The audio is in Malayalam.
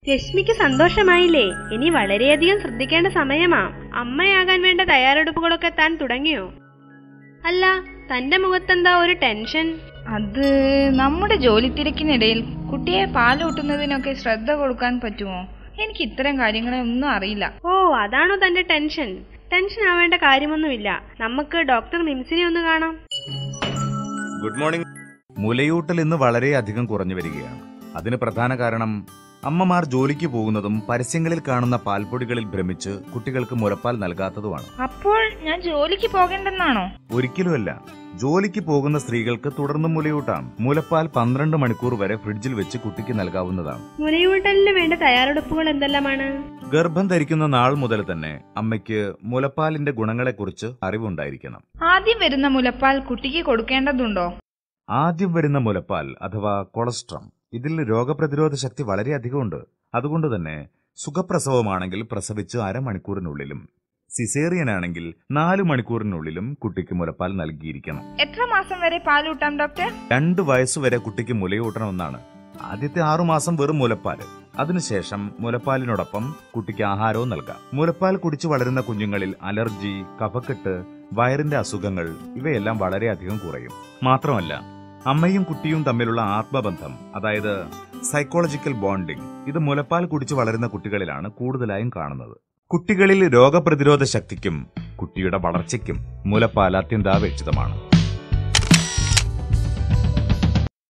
രശ്മിക്ക് സന്തോഷമായില്ലേ ഇനി വളരെയധികം ശ്രദ്ധിക്കേണ്ട സമയമാ അമ്മയാകാൻ വേണ്ട തയ്യാറെടുപ്പുകളൊക്കെ താൻ തുടങ്ങിയോ അല്ല തന്റെ മുഖത്തെന്താ ഒരു ടെൻഷൻ അത് നമ്മുടെ ജോലി തിരക്കിനിടയിൽ കുട്ടിയെ പാലൂട്ടുന്നതിനൊക്കെ ശ്രദ്ധ കൊടുക്കാൻ പറ്റുമോ എനിക്ക് ഇത്തരം കാര്യങ്ങളൊന്നും അറിയില്ല ഓ അതാണോ തന്റെ ടെൻഷൻ ടെൻഷൻ ആവേണ്ട കാര്യമൊന്നുമില്ല നമുക്ക് ഡോക്ടർ മിംസിനെ ഒന്ന് കാണാം ഗുഡ് മോർണിംഗ് മുലയൂട്ടൽ ഇന്ന് വളരെയധികം കുറഞ്ഞു വരികയാണ് അതിന് പ്രധാന കാരണം അമ്മമാർ ജോലിക്ക് പോകുന്നതും പരസ്യങ്ങളിൽ കാണുന്ന പാൽപ്പൊടികളിൽ ഭ്രമിച്ച് കുട്ടികൾക്ക് മുലപ്പാൽ നൽകാത്തതുമാണ് അപ്പോൾ ഞാൻ ജോലിക്ക് പോകണ്ടെന്നാണോ ഒരിക്കലുമല്ല ജോലിക്ക് പോകുന്ന സ്ത്രീകൾക്ക് തുടർന്നും മുലയൂട്ടാം മുലപ്പാൽ പന്ത്രണ്ട് മണിക്കൂർ വരെ ഫ്രിഡ്ജിൽ വെച്ച് കുട്ടിക്ക് നൽകാവുന്നതാണ് മുലയൂട്ടലിന് വേണ്ട തയ്യാറെടുപ്പുകൾ എന്തെല്ലാമാണ് ഗർഭം ധരിക്കുന്ന നാൾ മുതൽ തന്നെ അമ്മയ്ക്ക് മുലപ്പാലിന്റെ ഗുണങ്ങളെക്കുറിച്ച് അറിവുണ്ടായിരിക്കണം ആദ്യം വരുന്ന മുലപ്പാൽ കുട്ടിക്ക് കൊടുക്കേണ്ടതുണ്ടോ ആദ്യം വരുന്ന മുലപ്പാൽ അഥവാ കൊളസ്ട്രം ഇതിൽ രോഗപ്രതിരോധ ശക്തി വളരെയധികമുണ്ട് അതുകൊണ്ട് തന്നെ സുഖപ്രസവമാണെങ്കിൽ പ്രസവിച്ച് അരമണിക്കൂറിനുള്ളിലും സിസേറിയൻ ആണെങ്കിൽ നാലു മണിക്കൂറിനുള്ളിലും കുട്ടിക്ക് മുലപ്പാൽ നൽകിയിരിക്കണം എത്ര മാസം വരെ പാലൂട്ടാം ഡോക്ടർ രണ്ടു വയസ്സുവരെ കുട്ടിക്ക് മുലയൂട്ടണമെന്നാണ് ആദ്യത്തെ ആറുമാസം വെറും മുലപ്പാൽ അതിനുശേഷം മുലപ്പാലിനോടൊപ്പം കുട്ടിക്ക് ആഹാരവും നൽകാം മുലപ്പാൽ കുടിച്ചു വളരുന്ന കുഞ്ഞുങ്ങളിൽ അലർജി കഫക്കെട്ട് വയറിന്റെ അസുഖങ്ങൾ ഇവയെല്ലാം വളരെയധികം കുറയും മാത്രമല്ല അമ്മയും കുട്ടിയും തമ്മിലുള്ള ആത്മബന്ധം അതായത് സൈക്കോളജിക്കൽ ബോണ്ടിംഗ് ഇത് മുലപ്പാൽ കുടിച്ചു വളരുന്ന കുട്ടികളിലാണ് കൂടുതലായും കാണുന്നത് കുട്ടികളിൽ രോഗപ്രതിരോധ ശക്തിക്കും കുട്ടിയുടെ വളർച്ചയ്ക്കും മുലപ്പാൽ അത്യന്താപേക്ഷിതമാണ്